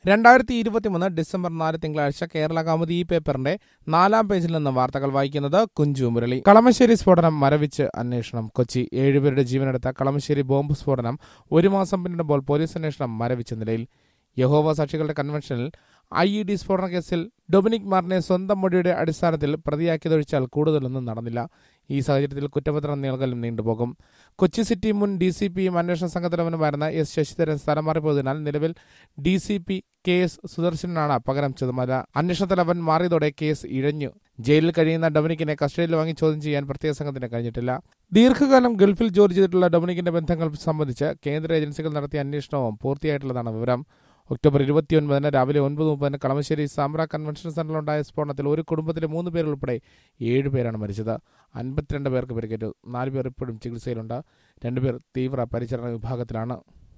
രണ്ടായിരത്തി ഇരുപത്തിമൂന്ന് ഡിസംബർ നാല് തിങ്കളാഴ്ച കേരള കൗമുദി ഈ പേപ്പറിന്റെ നാലാം പേജിൽ നിന്ന് വാർത്തകൾ വായിക്കുന്നത് കുഞ്ചു മുരളി കളമശ്ശേരി സ്ഫോടനം മരവിച്ച് അന്വേഷണം കൊച്ചി ഏഴുപേരുടെ ജീവനെടുത്ത കളമശ്ശേരി ബോംബ് സ്ഫോടനം ഒരു മാസം പിന്നിടുമ്പോൾ പോലീസ് അന്വേഷണം മരവിച്ച നിലയിൽ യഹോവ സാക്ഷികളുടെ കൺവെൻഷനിൽ ഐ ഇ ഡി സ്ഫോടന കേസിൽ ഡൊമിനിക് മാറിനെ സ്വന്തം മൊഴിയുടെ അടിസ്ഥാനത്തിൽ പ്രതിയാക്കിയതൊഴിച്ചാൽ കൂടുതലൊന്നും നടന്നില്ല ഈ സാഹചര്യത്തിൽ കുറ്റപത്രം നൽകലും നീണ്ടുപോകും കൊച്ചി സിറ്റി മുൻ ഡി സി പിയും അന്വേഷണ സംഘത്തലവനുമായിരുന്ന എസ് ശശിധരൻ സ്ഥലം മാറിപ്പോയതിനാൽ നിലവിൽ D C P K S സുദർശനാണ് പകരം ചുമതല അന്വേഷണ തലവൻ മാറിയതോടെ കേസ് ഇഴഞ്ഞു ജയിലിൽ കഴിയുന്ന ഡൊമിനിക്കിനെ കസ്റ്റഡിയിൽ വാങ്ങി ചോദ്യം ചെയ്യാൻ പ്രത്യേക സംഘത്തിന് കഴിഞ്ഞിട്ടില്ല ദീർഘകാലം ഗൾഫിൽ ജോലി ചെയ്തിട്ടുള്ള ഡൊമിനിക്കിന്റെ ബന്ധങ്ങൾ സംബന്ധിച്ച് കേന്ദ്ര ഏജൻസികൾ നടത്തിയ അന്വേഷണവും പൂർത്തിയായിട്ടുള്ളതാണ് വിവരം ഒക്ടോബർ ഇരുപത്തിയൊൻപതിന് രാവിലെ ഒൻപത് മുപ്പതിന് കളമശ്ശേരി സാമ്ര കൺവെൻഷൻ സെന്ററിലുണ്ടായ സ്ഫോടനത്തിൽ ഒരു കുടുംബത്തിലെ മൂന്ന് പേർ ഉൾപ്പെടെ ഏഴ് പേരാണ് മരിച്ചത് അൻപത്തിരണ്ട് പേർക്ക് പരിക്കേറ്റു നാല് പേർ ഇപ്പോഴും ചികിത്സയിലുണ്ട് രണ്ടുപേർ തീവ്ര പരിചരണ വിഭാഗത്തിലാണ്